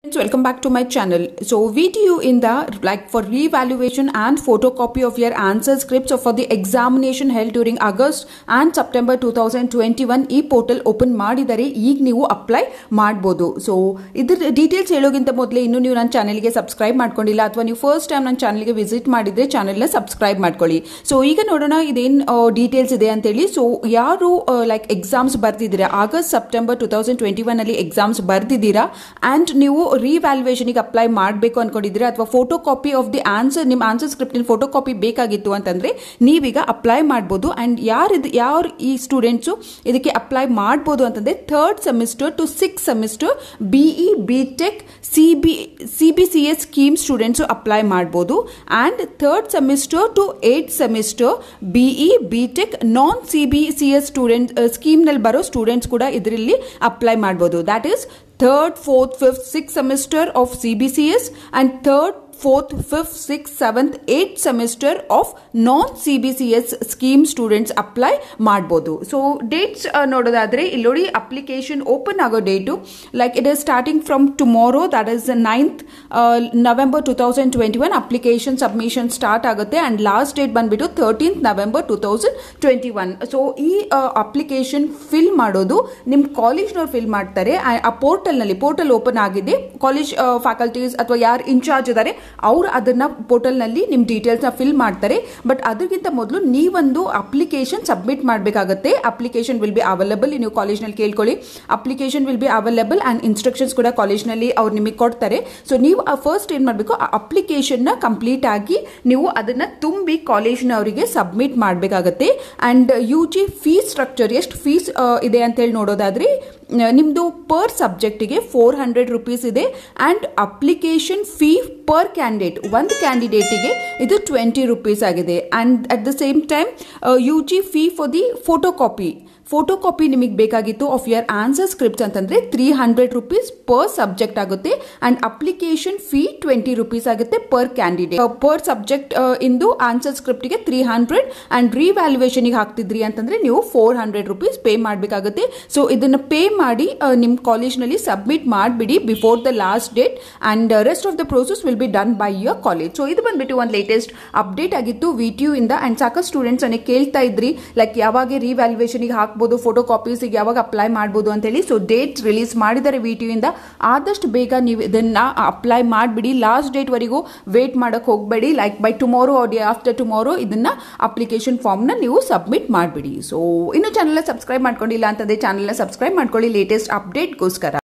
welcome back to my channel so vtu in the like for revaluation and photocopy of your answer scripts for the examination held during august and september 2021 ಈ portal open ಮಾಡಿದರೆ ಈಗ ನೀವು apply ಮಾಡ್ಬೋದು so ಇದ್ರ details ಹೇಳೋಗಿಂತ ಮೊದಲೇ ಇನ್ನೂ ನೀವು ನನ್ನ ಚಾನಲ್ಗೆ ಸಬ್ಸ್ಕ್ರೈಬ್ ಮಾಡ್ಕೊಂಡಿಲ್ಲ ಅಥವಾ ನೀವು ಫಸ್ಟ್ ಟೈಮ್ ನನ್ನ ಚಾನಲ್ಗೆ ವಿಸಿಟ್ ಮಾಡಿದ್ರೆ ಚಾನಲ್ನ ಸಬ್ಸ್ಕ್ರೈಬ್ ಮಾಡ್ಕೊಳ್ಳಿ ಸೊ ಈಗ ನೋಡೋಣ ಇದೇನು ಡೀಟೇಲ್ಸ್ ಇದೆ ಅಂತೇಳಿ ಸೊ ಯಾರು ಲೈಕ್ ಎಕ್ಸಾಮ್ಸ್ ಬರ್ತಿದ್ದೀರಾ August September two thousand twenty one ಅಲ್ಲಿ ಎಕ್ಸಾಮ್ಸ್ ಬರ್ದಿದ್ದೀರಾ ಆ್ಯಂಡ್ ನೀವು ರಿವ್ಯಾಲ್ಯೂಯೇಷನ್ಗೆ ಅಪ್ಲೈ ಮಾಡಬೇಕು ಅನ್ಕೊಂಡಿದ್ದೀರಾ ಅಥವಾ photo copy of the answer ನಿಮ್ಮ ಆನ್ಸರ್ ಸ್ಕ್ರಿಪ್ಟಿನ ಫೋಟೋ ಕಾಪಿ ಬೇಕಾಗಿತ್ತು ಅಂತಂದ್ರೆ ನೀವೀಗ ಅಪ್ಲೈ ಮಾಡ್ಬೋದು ಆ್ಯಂಡ್ ಯಾರು ಇದು ಯಾರು ಈ ಸ್ಟೂಡೆಂಟ್ಸು ಇದಕ್ಕೆ ಅಪ್ಲೈ ಮಾಡ್ಬೋದು ಅಂತಂದ್ರೆ third semester to six semester B E B tech C B C B C S scheme students apply ಮಾಡ್ಬೋದು and third semester to eight semester B E B tech non C B C S student ಸ್ಕೀಮ್ನಲ್ಲಿ ಬರೋ students ಕೂಡ ಇದರಲ್ಲಿ apply ಮಾಡ್ಬೋದು that is third, fourth, fifth, sixth semester of CBCS and third, fourth, fifth, sixth, seventh, eighth semester of non C B C S scheme students apply ಮಾಡ್ಬೋದು so dates ನೋಡೋದಾದ್ರೆ ಇಲ್ಲಿ ನೋಡಿ application open ಆಗೋ date like it is starting from tomorrow that is ninth November two thousand twenty one application submission start ಆಗುತ್ತೆ and last date ಬಂದ್ಬಿಟ್ಟು thirteenth November two thousand twenty one so ಈ application fill ಮಾಡೋದು ನಿಮ್ಮ ಕಾಲೇಜ್ನವ್ರು fill ಮಾಡ್ತಾರೆ ಆ ಪೋರ್ಟಲ್ನಲ್ಲಿ portal open ಆಗಿದೆ ಕಾಲೇಜ್ ಫ್ಯಾಕಲ್ಟೀಸ್ ಅಥವಾ ಯಾರು ಇನ್ಚಾರ್ಜ್ ಇದ್ದಾರೆ ಅವರು ಅದನ್ನ ಪೋರ್ಟಲ್ನಲ್ಲಿ ನಿಮ್ಮ ಡೀಟೇಲ್ಸ್ನ ಫಿಲ್ ಮಾಡ್ತಾರೆ ಬಟ್ ಅದಕ್ಕಿಂತ ಮೊದಲು ನೀವೊಂದು ಅಪ್ಲಿಕೇಶನ್ ಸಬ್ಮಿಟ್ ಮಾಡಬೇಕಾಗುತ್ತೆ ಅಪ್ಲಿಕೇಶನ್ ವಿಲ್ ಬಿ ಅವೈಲಬಲ್ ನೀವು ಕಾಲೇಜ್ನಲ್ಲಿ ಕೇಳ್ಕೊಳ್ಳಿ application will be available and instructions ಕೂಡ ಕಾಲೇಜ್ನಲ್ಲಿ ಅವ್ರು ನಿಮಗೆ ಕೊಡ್ತಾರೆ ಸೊ ನೀವು ಫಸ್ಟ್ ಏನು ಮಾಡಬೇಕು ಆ ಅಪ್ಲಿಕೇಶನ್ನ ಕಂಪ್ಲೀಟ್ ಆಗಿ ನೀವು ಅದನ್ನು ತುಂಬಿ ಕಾಲೇಜ್ನವರಿಗೆ ಸಬ್ಮಿಟ್ ಮಾಡಬೇಕಾಗತ್ತೆ and U G fees structure ಎಷ್ಟು ಫೀಸ್ ಇದೆ ಅಂತೇಳಿ ನೋಡೋದಾದ್ರೆ ನಿಮ್ಮದು ಪರ್ ಸಬ್ಜೆಕ್ಟಿಗೆ ಫೋರ್ ಹಂಡ್ರೆಡ್ ರುಪೀಸ್ ಇದೆ and application fee per candidate ಒಂದು ಕ್ಯಾಂಡಿಡೇಟಿಗೆ ಇದು ಟ್ವೆಂಟಿ ರುಪೀಸ್ ಆಗಿದೆ and at the same time U G fee for the photo copy photo copy ನಿಮಗೆ ಬೇಕಾಗಿತ್ತು ಆಫ್ ಯರ್ ಆನ್ಸರ್ ಸ್ಕ್ರಿಪ್ಟ್ಸ್ ಅಂತಂದರೆ three hundred rupees per subject ಆಗುತ್ತೆ and application fee twenty rupees ಆಗುತ್ತೆ per candidate per subject ಇಂದು answer ಸ್ಕ್ರಿಪ್ಟಿಗೆ three hundred and ರಿವ್ಯಾಲ್ಯೂಯೇಷನಿಗೆ ಹಾಕ್ತಿದ್ರಿ ಅಂತಂದರೆ ನೀವು ಫೋರ್ ಹಂಡ್ರೆಡ್ ರುಪೀಸ್ ಪೇ ಮಾಡಬೇಕಾಗುತ್ತೆ ಸೊ ಇದನ್ನು ಪೇ ಮಾಡಿ ನಿಮ್ಮ ಕಾಲೇಜ್ನಲ್ಲಿ ಸಬ್ಮಿಟ್ ಮಾಡಿಬಿಡಿ before the last date and rest of the process will be done by your college so ಇದು ಬಂದ್ಬಿಟ್ಟು ಒಂದು ಲೇಟೆಸ್ಟ್ ಅಪ್ಡೇಟ್ ಆಗಿತ್ತು ವಿ ಟಿ ಯು ಇಂದ ಆ್ಯಂಡ್ ಸಾಕಷ್ಟು ಸ್ಟೂಡೆಂಟ್ಸ್ ಅನ್ನ ಕೇಳ್ತಾ ಇದ್ರಿ ಲೈಕ್ ಯಾವಾಗ ರಿವ್ಯಾಲ್ಯೂಯೇಷನಿಗೆ ಹಾಕ್ಬೋದು ಫೋಟೋ ಕಾಪೀಸಿಗೆ ಯಾವಾಗ ಅಪ್ಲೈ ಮಾಡ್ಬೋದು ಅಂತೇಳಿ ಸೊ ಡೇಟ್ ರಿಲೀಸ್ ಮಾಡಿದ್ದಾರೆ ವಿ ಟಿ ಯು ಇಂದ ಆದಷ್ಟು ಬೇಗ ನೀವು ಇದನ್ನ ಅಪ್ಲೈ ಮಾಡಿಬಿಡಿ ಲಾಸ್ಟ್ ಡೇಟ್ವರೆಗೂ ವೇಟ್ ಮಾಡೋಕ್ಕೆ ಹೋಗಬೇಡಿ like by tomorrow or day after tomorrow ಇದನ್ನ ಅಪ್ಲಿಕೇಶನ್ ಫಾರ್ಮ್ನ ನೀವು ಸಬ್ಮಿಟ್ ಮಾಡಿಬಿಡಿ ಸೊ ಇನ್ನು ಚಾನಲ್ನ ಸಬ್ಸ್ಕ್ರೈಬ್ ಮಾಡ್ಕೊಂಡಿಲ್ಲ ಅಂತಂದ್ರೆ ಚಾನಲ್ನ ಸಬ್ಸ್ಕ್ರೈಬ್ ಮಾಡ್ಕೊಳ್ಳಿ ಲೇಟೆಸ್ಟ್ ಅಪ್ಡೇಟ್ಗೋಸ್ಕರ